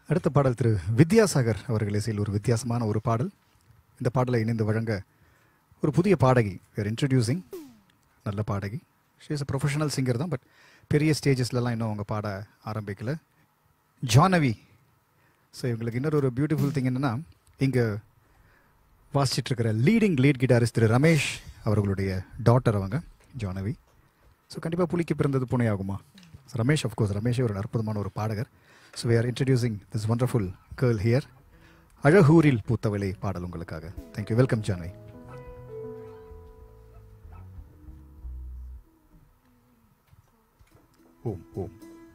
அடுத்த பாடல் திரு வித்யாசாகர் அவர்கள் இசையில் ஒரு வித்தியாசமான ஒரு பாடல் இந்த பாடலை இணைந்து வழங்க ஒரு புதிய பாடகி வேர் இன்ட்ரடியூசிங் நல்ல பாடகி she is a professional singer தான் பட் பெரிய ஸ்டேஜஸ்லலாம் இன்னும் அவங்க பாட ஆரம்பிக்கல ஜானவி ஸோ இவங்களுக்கு இன்னொரு ஒரு பியூட்டிஃபுல் திங் என்னென்னா இங்கே வாசிச்சிட்டு இருக்கிற லீடிங் லீட் கிட்டாரிஸ்ட் திரு ரமேஷ் அவர்களுடைய டாட்டர் அவங்க ஜானவி ஸோ கண்டிப்பாக புலிக்கு பிறந்தது புனை ஆகுமா ரமேஷ் அஃப்கோர்ஸ் ரமேஷே ஒரு அற்புதமான ஒரு பாடகர் so we are introducing this wonderful girl here அழகூரில் பூத்தவளை பாடல் உங்களுக்காக தேங்க்யூ வெல்கம் ஜானவி ஓம் ஓம்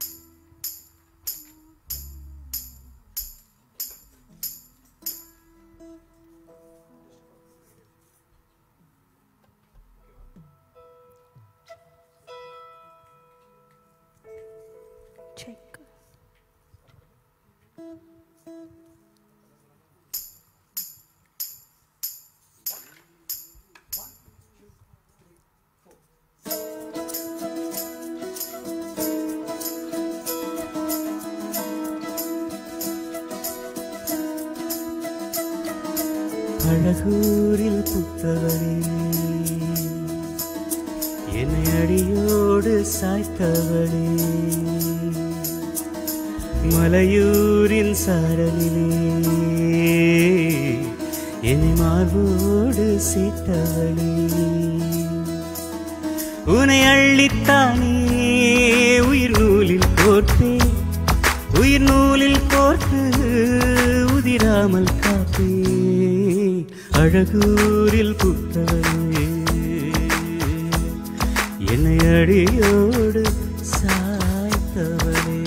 Check. அழகூரில் புத்தவளே என்னை அடியோடு சாய்த்தவளே மலையூரின் சாரலிலே என்னை மார்போடு சேர்த்தவளே உனை அள்ளித்தானே உயிர் நூலில் கோர்த்தே உயிர் நூலில் கோர்த்து உதிராமல் காப்பே அழகூரில் புத்தவரே என்னை அடியோடு சாய்த்தவளே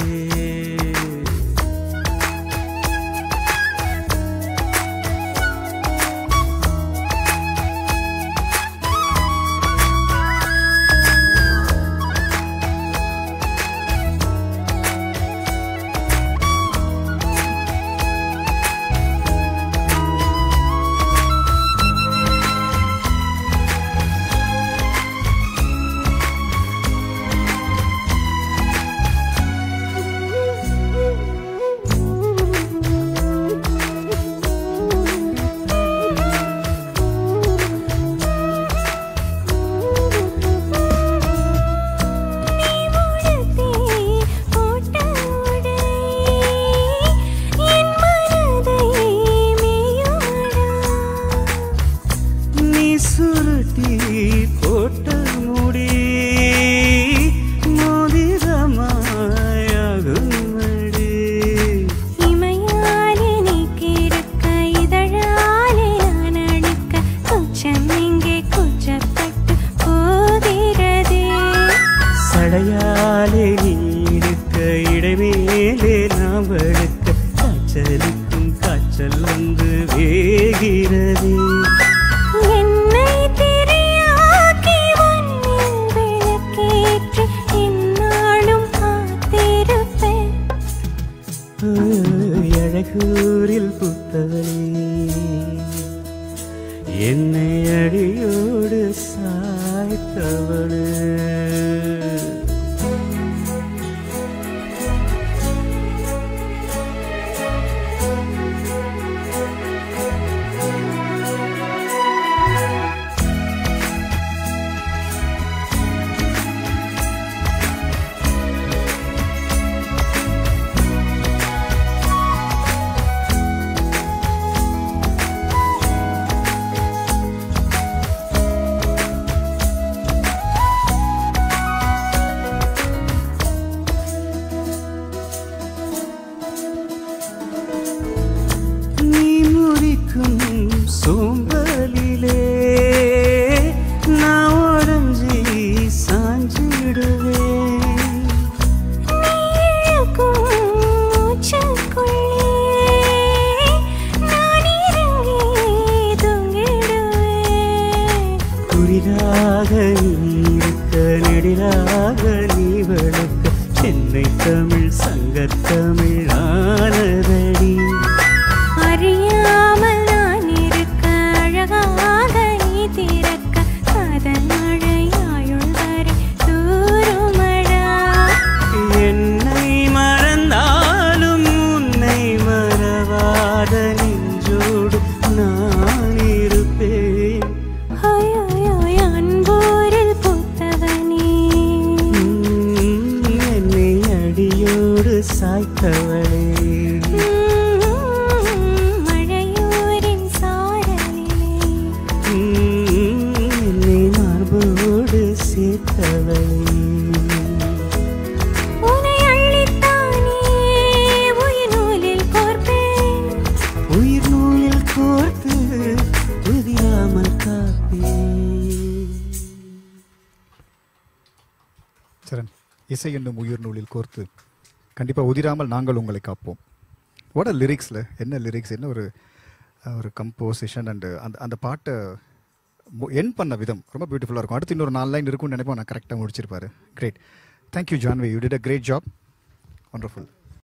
நீ சுருட்டி போட்ட முடி மோதிரமாயாகுமடி சடையாலே நீ இருக்க இடைமேலே நாம் வெளுக்க காய்ச்சலுக்கும் காய்ச்சல் வந்து வேகிறதே அழகூரில் புத்தவளே என்னை அடியோடு சாய்த்தவளே நீ முடிக்கும் சோம்பலிலே நான் உடஞ்சி சாஞ்சிடுவேன் குறிதாக நீ இருக்க நெடிலாக நீ வளர்க்க சென்னை தமிழ் சங்கத்தமிழ் ஆனதடி அறியாமல் நான் இருக்க சேர்த்தவளே மழையூரின் சாரலிலே உம், என்னை மார்போடு சேர்த்தவளே உனை அள்ளித்தானே உயிர் நூலில் கோர்ப்பேன் உயிர் நூலில் கோர்த்து உதிராமல் காப்பேன் சரண் இசை என்னும் உயிர் நூலில் கோர்த்து கண்டிப்பாக உதிராமல் நாங்கள் உங்களை காப்போம் வாட் லிரிக்ஸில் என்ன லிரிக்ஸ் என்ன ஒரு அஹ், ஒரு கம்போசிஷன் அண்டு அந்த அந்த பாட்டை என் பண்ண விதம் ரொம்ப பியூட்டிஃபுல்லாக இருக்கும் அடுத்து இன்னொரு நாலு லைன் இருக்கும்னு நினைப்போம் நான் கரெக்டாக முடிச்சிருப்பாரு great thank you Jahnavi you did a great job wonderful